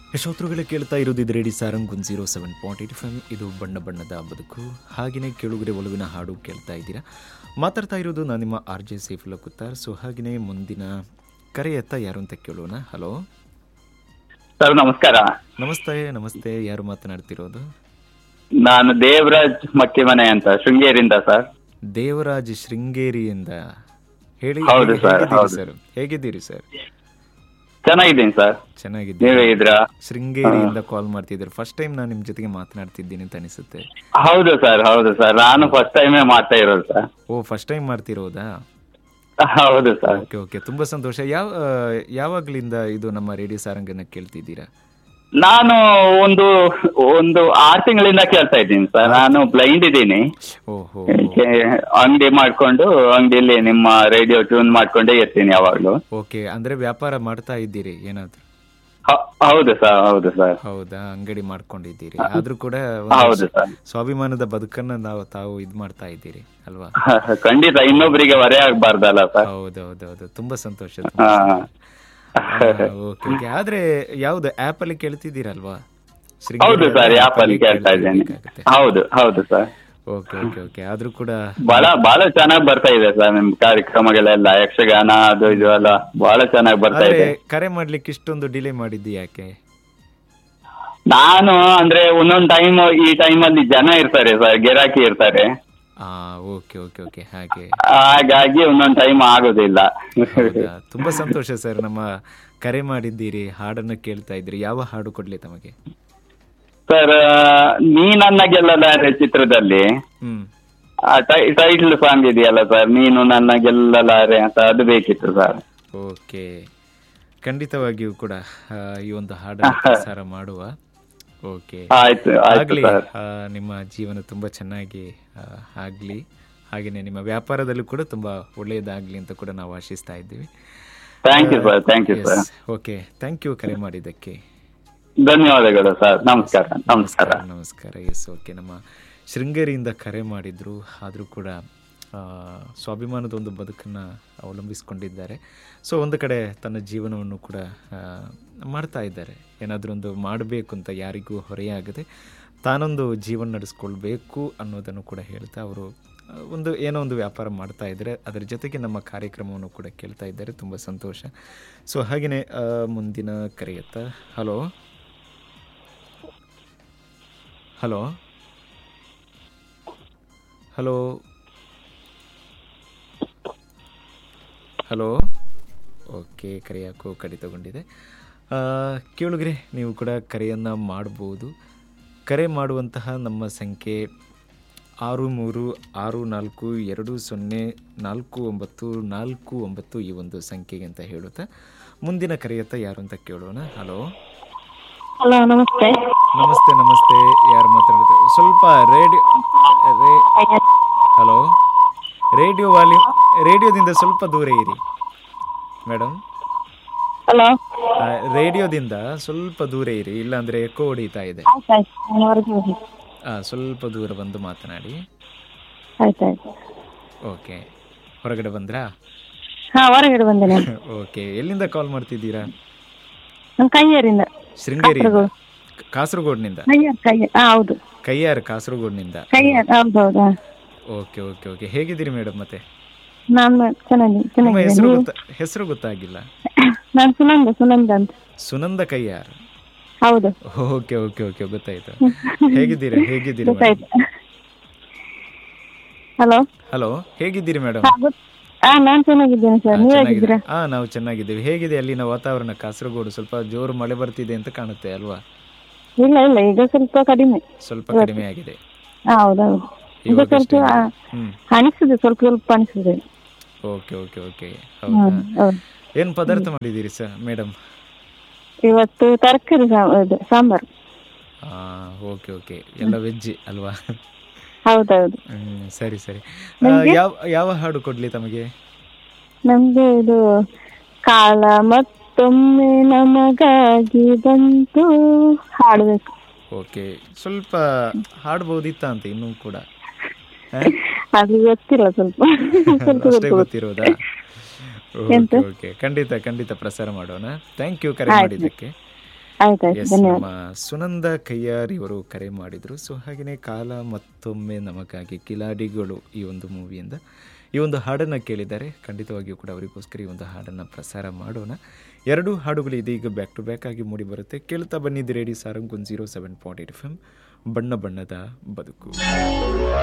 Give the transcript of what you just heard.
ಯಶೋತ್ರುಗಳೇ ಕೇಳ್ತಾ ಇರೋದು ಇದು radio Sarang one zero seven point eighty five ಇದು ಬಣ್ಣ ಬಣ್ಣದ ಬದುಕು ಹಾಗೆಯೇ ಕೇಳುಗರೆ ಒಲವಿನ ಹಾಡು ಕೇಳ್ತಾ ಇದ್ದೀರಾ ಮಾತಾಡ್ತಾ ಇರೋದು ನಾನು ನಿಮ್ಮ R J Saifulla Kuttar so ಹಾಗೆಯೇ ಮುಂದಿನ ಕರೆ ಎತ್ತ ಯಾರು ಅಂತ ಕೇಳೋಣ ಹಲೋ ಸರ್ ನಮಸ್ಕಾರ ನಮಸ್ತೆ ನಮಸ್ತೆ ಯಾರು ಮಾತನಾಡ್ತಿರೋದು ನಾನು ದೇವರಾಜ್ ಮಕ್ಕಿಮನೆ ಅಂತ ಶೃಂಗೇರಿಯಿಂದ ಸರ್ ದೇವರಾಜ್ ಶೃಂಗೇರಿಯಿಂದ ಹೇಳಿ ಹೌದು ಹೇಗೆ- ಸರ್, ಹೇಗಿದ್ದೀರಿ ಹೌದು. ಸರ್ ಹೇಗಿದ್ದೀರಿ ಸರ್ ಚೆನ್ನಾಗಿದ್ದೀನಿ ಸರ್ ಚೆನ್ನಾಗಿದ್ದೀರಿ ನೀವೇ ಇದ್ರಾ ಶೃಂಗೇರಿಯಿಂದ ಕಾಲ್ ಮಾಡ್ತಿದ್ದೀರಿ ಫಸ್ಟ್ ಟೈಮ್ ನಾನು ನಿಮ್ಮ ಜೊತೆಗೆ ಮಾತನಾಡ್ತಿದ್ದೀನಿ ಅಂತ ಅನಿಸುತ್ತೆ ಹೌದು ಸರ್ ಹೌದು ಸರ್ ನಾನು ಫಸ್ಟ್ ಟೈಮೇ ಮಾಡ್ತಾ ಇರೋದು ಸರ್ ಓ ಫಸ್ಟ್ ಟೈಮ್ ಮಾಡ್ತಿರೋದಾ ಹೌದು ಸರ್ ಓಕೆ ಓಕೆ ತುಂಬಾ ಸಂತೋಷ ಯಾವ ಆ, ಯಾವಾಗ್ಲಿಂದ ಇದು ನಮ್ಮ ರೇಡಿಯೋ ಸಾರಂಗನ್ನ ಕೇಳ್ತಿದ್ದೀರಾ ನಾನು ಒಂದು ಒಂದು ಆರು ತಿಂಗಳಿಂದ ಕೇಳ್ತಾ ಇದ್ದೀನಿ ಸರ್ ನಾನು ಬ್ಲೈಂಡ್ ಇದ್ದೀನಿ ಓಹೋ ಅಂಗಡಿ ಮಾಡ್ಕೊಂಡು ಅಂಗಡಿಯಲ್ಲಿ ನಿಮ್ಮ ರೇಡಿಯೋ ಟ್ಯೂನ್ ಮಾಡ್ಕೊಂಡೇ ಇರ್ತೀನಿ ಯಾವಾಗ್ಲೂ ಓಕೆ ಅಂದ್ರೆ ವ್ಯಾಪಾರ ಮಾಡ್ತಾ ಇದ್ದೀರಿ ಏನಾದ್ರು ಹ- ಹೌದು ಸರ್ ಹೌದು ಸರ್ ಹೌದಾ ಅಂಗಡಿ ಮಾಡ್ಕೊಂಡಿದ್ದೀರಿ ಆದ್ರೂ ಕೂಡ ಒಂದು ಹೌದು ಸರ್ ಸ್ವಾಭಿಮಾನದ ಬದುಕನ್ನ ನಾವು ತಾವು ಇದ್ ಮಾಡ್ತಾ ಇದ್ದೀರಿ ಅಲ್ವಾ ಖಂಡಿತ ಇನ್ನೊಬ್ಬರಿಗೆ ಹೊರೆ ಆಗ್ಬಾರ್ದಲ್ಲ ಸರ್ ಹೌದೌದೌದು ತುಂಬಾ ಸಂತೋಷ ಹಾ ಓಕೆ ಓಕೆ ಆದ್ರೆ ಯಾವ್ದು ಆಪ್ ಅಲ್ಲಿ ಕೇಳ್ತಿದ್ದೀರಲ್ವಾ ಹೌದು ಸರ್ ಆಪ್ ಅಲ್ಲಿ ಕೇಳ್ತಾ ಇದ್ದೇನೆ ಹೌದು ಹೌದು ಸರ್ ಓಕೆ ಓಕೆ ಓಕೆ ಆದ್ರೂ ಕೂಡ ಬಹಳ ಬಹಳ ಚೆನ್ನಾಗಿ ಬರ್ತಾ ಇದೆ ಸರ್ ನಿಮ್ ಕಾರ್ಯಕ್ರಮಗಳೆಲ್ಲ ಯಕ್ಷಗಾನ ಅದು ಇದು ಎಲ್ಲ ಬಹಳ ಚೆನ್ನಾಗಿ ಬರ್ತಾ ಆದ್ರೆ ಇದೆ ಕರೆ ಮಾಡ್ಲಿಕ್ಕೆ ಇಷ್ಟೊಂದು ಡಿಲೇ ಮಾಡಿದ್ದಿ ಯಾಕೆ ನಾನು ಅಂದ್ರೆ ಒಂದೊಂದ್ ಟೈಮ್ ಈ ಟೈಮ್ ಅಲ್ಲಿ ಜನ ಇರ್ತಾರೆ ಸರ್ ಗಿರಾಕಿ ಇರ್ತಾರೆ ಆ ಓಕೆ ಓಕೆ ಓಕೆ ಹಾಗೆ ಹಾಗಾಗಿ ಒಂದೊಂದ್ ಟೈಮ್ ಆಗೋದಿಲ್ಲ ಹೌದಾ ತುಂಬಾ ಸಂತೋಷ ಸರ್ ನಮ್ಮ ಕರೆ ಮಾಡಿದ್ದೀರಿ ಹಾಡನ್ನ ಕೇಳ್ತಾ ಇದ್ರಿ ಯಾವ ಹಾಡು ಕೊಡ್ಲಿ ತಮಗೆ ಸರ್ ನೀ ನನ್ನ ಗೆಲ್ಲಲಾರೆ ಚಿತ್ರದಲ್ಲಿ ಹ್ಮ್ ಟೈಟಲ್ ಸಾಂಗ್ ಇದೆಯಲ್ಲ ಸರ್ ನೀನು ನನ್ನ ಗೆಲ್ಲಲಾರೆ ಅಂತ ಅದು ಬೇಕಿತ್ತು ಸರ್ ಓಕೆ ಖಂಡಿತವಾಗಿಯೂ ಕೂಡ ಆ, ಈ ಒಂದು ಹಾಡನ್ನು ಪ್ರಸಾರ ಮಾಡುವ ಓಕೆ ಆಯ್ತು ಆಯ್ತು ಆಗ್ಲಿ ಸರ್ ಆ, ನಿಮ್ಮ ಜೀವನ ತುಂಬಾ ಚೆನ್ನಾಗಿ ಆ, ಆಗ್ಲಿ ಹಾಗೆಯೇ ನಿಮ್ಮ ವ್ಯಾಪಾರದಲ್ಲೂ ಕೂಡ ತುಂಬಾ ಒಳ್ಳೆಯದಾಗ್ಲಿ ಅಂತ ಕೂಡ ನಾವು ಆಶಿಸ್ತಾ ಇದ್ದೀವಿ thank you sir thank you sir okay thank you ಕರೆ ಮಾಡಿದ್ದಕ್ಕೆ ಧನ್ಯವಾದಗಳು ಸರ್ ನಮಸ್ಕಾರ ನಮಸ್ಕಾರ ನಮಸ್ಕಾರ ಎಸ್ ಓಕೆ ನಮ್ಮ ಶೃಂಗೇರಿಯಿಂದ ಕರೆ ಮಾಡಿದ್ರು ಆದರೂ ಕೂಡ ಆ, ಸ್ವಾಭಿಮಾನದ ಒಂದು ಬದುಕನ್ನು ಅವಲಂಬಿಸಿಕೊಂಡಿದ್ದಾರೆ ಸೊ ಒಂದು ಕಡೆ ತನ್ನ ಜೀವನವನ್ನು ಕೂಡ ಆ, ಮಾಡ್ತಾ ಇದ್ದಾರೆ ಏನಾದರೂ ಒಂದು ಮಾಡಬೇಕು ಅಂತ ಯಾರಿಗೂ ಹೊರೆಯಾಗದೆ ತಾನೊಂದು ಜೀವನ ನಡೆಸ್ಕೊಳ್ಬೇಕು ಅನ್ನೋದನ್ನು ಕೂಡ ಹೇಳ್ತಾ ಅವರು ಆ, ಒಂದು ಏನೋ ಒಂದು ವ್ಯಾಪಾರ ಮಾಡ್ತಾ ಇದ್ದಾರೆ ಅದರ ಜೊತೆಗೆ ನಮ್ಮ ಕಾರ್ಯಕ್ರಮವನ್ನು ಕೂಡ ಕೇಳ್ತಾ ಇದ್ದಾರೆ ತುಂಬ ಸಂತೋಷ ಸೊ ಹಾಗೆಯೇ ಆ, ಮುಂದಿನ ಕರೆಯತ್ತ hello hello hello hello okay ಕರೆ ಯಾಕೋ ಕಡಿತಗೊಂಡಿದೆ ಆ, ಕೇಳುಗರೆ ನೀವು ಕೂಡ ಕರೆಯನ್ನು ಮಾಡ್ಬೋದು ಕರೆ ಮಾಡುವಂತಹ ನಮ್ಮ ಸಂಖ್ಯೆ ಆರು ಮೂರು ಆರು ನಾಲ್ಕು ಎರಡು ಸೊನ್ನೆ ನಾಲ್ಕು ಒಂಬತ್ತು ನಾಲ್ಕು ಒಂಬತ್ತು ಈ ಒಂದು ಸಂಖ್ಯೆಗೆ ಅಂತ ಹೇಳುತ್ತಾ ಮುಂದಿನ ಕರೆಯತ್ತ ಯಾರು ಅಂತ ಕೇಳೋಣ ಹಲೋ ಹಲೋ ನಮಸ್ತೆ ನಮಸ್ತೆ ನಮಸ್ತೆ ಯಾರು ಮಾತಾಡ್ತಾರೆ ಸ್ವಲ್ಪ ರೇಡಿಯೋ ರೇ ಹಲೋ ರೇಡಿಯೋ ವಾಲ್ಯೂಮ್ ರೇಡಿಯೋದಿಂದ ಸ್ವಲ್ಪ ದೂರ ಇರಿ ಮೇಡಮ್ ಹಲೋ ರೇಡಿಯೋದಿಂದ ಸ್ವಲ್ಪ ದೂರ ಇರಿ ಇಲ್ಲಾಂದ್ರೆ ಎಕೋ ಹೊಡಿತಾ ಇದೆ ಆಯ್ತಾಯ್ತು ನಾನು ಹೊರಗೆ ಹೋಗಿ ಆ, ಸ್ವಲ್ಪ ದೂರ ಬಂದು ಮಾತನಾಡಿ ಆಯ್ತಾಯ್ತು ಓಕೆ ಹೊರಗಡೆ ಬಂದ್ರಾ ಹಾ ಹೊರಗಡೆ ಬಂದೆ ನಾನು ಓಕೆ ಎಲ್ಲಿಂದ ಕಾಲ್ ಮಾಡ್ತಿದ್ದೀರಾ ನಾನು ಕೈಯರಿಂದ ಶೃಂಗೇರಿ ಕಾಸರಗೋಡು. ಕಾಸರಗೋಡ್ನಿಂದ ಕೈಯಾರ್ ಕೈಯಾರ್ ಹಾ ಹೌದು ಕೈಯಾರ್ ಕಾಸರಗೋಡ್ನಿಂದ ಕೈಯಾರ್ ಹೌದು ಹೌದು ಹಾ. ಓಕೆ ಓಕೆ ಓಕೆ ಹೇಗಿದ್ದೀರಿ ಮೇಡಮ್ ಮತ್ತೆ ನಾನು ಚೆನ್ನಾಗಿ ನಿಮ್ಮ ಚೆನ್ನಾಗಿದೆ ಹೆಸರು ನೀವು ಗೊತ್ತಾ ಹೆಸರು ಗೊತ್ತಾಗಿಲ್ಲ ನಾನು ಸುನಂದ ಸುನಂದ ಅಂತ ಸುನಂದ ಕೈಯಾರ್ ಹೌದು ಓಕೆ ಓಕೆ ಓಕೆ ಗೊತ್ತಾಯ್ತು ಹೇಗಿದ್ದೀರಾ ಹೇಗಿದ್ದೀರಿ ಗೊತ್ತಾಯ್ತು ಹಲೋ ಹಲೋ ಹೇಗಿದ್ದೀರಿ ಮೇಡಮ್ ಹಾ ಗೊತ್- ಹಾ ನಾನು ಚೆನ್ನಾಗಿದ್ದೇನೆ ಸರ್ ನೀವು ಹೇಗಿದ್ದೀರಾ ಹಾ ನಾವು ಚೆನ್ನಾಗಿದ್ದೀವಿ ಹೇಗಿದೆ ಅಲ್ಲಿನ ವಾತಾವರಣ ಕಾಸರಗೋಡು ಸ್ವಲ್ಪ ಜೋರು ಮಳೆ ಬರ್ತಿದೆ ಅಂತ ಕಾಣುತ್ತೆ ಅಲ್ವಾ ಇಲ್ಲ ಇಲ್ಲ ಈಗ ಸ್ವಲ್ಪ ಕಡಿಮೆ ಸ್ವಲ್ಪ ಕಡಿಮೆ ಆಗಿದೆ ಹಾ ಹೌದೌದು ಈಗ ಇವಾಗ ಸ್ವಲ್ಪ ಅಷ್ಟೇ. ಆ, ಹ್ಮ್ ಅನಿಸ್ತದೆ ಸ್ವಲ್ಪ ಸ್ವಲ್ಪ ಅನಿಸ್ತದೆ ಓಕೆ ಓಕೆ ಓಕೆ ಹ್ಮ್ ಹೌದಾ ಹೌದು ಏನ್ ಪದಾರ್ಥ ಮಾಡಿದ್ದೀರಿ ಸರ್ ಮೇಡಮ್ ಇವತ್ತು ತರಕಾರಿ ಸಾ- ಇದು ಸಾಂಬಾರು ಹಾ ಓಕೆ ಓಕೆ ಎಲ್ಲ ವೆಜ್ ಅಲ್ವಾ ಹೌದೌದು ಹ್ಮ್ ಸರಿ ಸರಿ ಆ, ಯಾವ ಯಾವ ಹಾಡು ಕೊಡ್ಲಿ ತಮಗೆ ನಮ್ಗೆ ಇದು ಕಾಲ ಮತ್ತೊಮ್ಮೆ ನಮಗಾಗಿ ಬಂತು ಹಾಡ್ಬೇಕು ಓಕೆ ಸ್ವಲ್ಪ ಹಾಡ್ಬೋದಿತ್ತ ಅಂತ ಇನ್ನೂ ಕೂಡ ಆ? ಅದು ಗೊತ್ತಿಲ್ಲ ಸ್ವಲ್ಪ ಸ್ವಲ್ಪ ಅಷ್ಟೇ ಗೊತ್ತು ಗೊತ್ತಿರೋದಾ ಎಂತ? ಓಕೆ ಓಕೆ ಖಂಡಿತ ಖಂಡಿತ ಪ್ರಸಾರ ಮಾಡೋಣ ಥ್ಯಾಂಕ್ ಯು ಕರೆ ಮಾಡಿದ್ದಕ್ಕೆ ಆಯ್ತಾಯ್ತು ಎಸ್ ಧನ್ಯವಾದ ನಮ್ಮ ಸುನಂದ ಕಯ್ಯಾರ್ ಇವರು ಕರೆ ಮಾಡಿದರು ಸೊ ಹಾಗೆಯೇ ಕಾಲ ಮತ್ತೊಮ್ಮೆ ನಮಗಾಗಿ ಕಿಲಾಡಿಗಳು ಈ ಒಂದು ಮೂವಿಯಿಂದ ಈ ಒಂದು ಹಾಡನ್ನು ಕೇಳಿದ್ದಾರೆ ಖಂಡಿತವಾಗಿಯೂ ಕೂಡ ಅವರಿಗೋಸ್ಕರ ಈ ಒಂದು ಹಾಡನ್ನು ಪ್ರಸಾರ ಮಾಡೋಣ ಎರಡು ಹಾಡುಗಳು ಇದೀಗ ಬ್ಯಾಕ್ ಟು ಬ್ಯಾಕ್ ಆಗಿ ಮೂಡಿ ಬರುತ್ತೆ ಕೇಳ್ತಾ ಬನ್ನಿದ್ದು ರೇಡಿ ಸಾರಂಗ್ ಒಂದು zero seven point eight F M ಬಣ್ಣ ಬಣ್ಣದ ಬದುಕು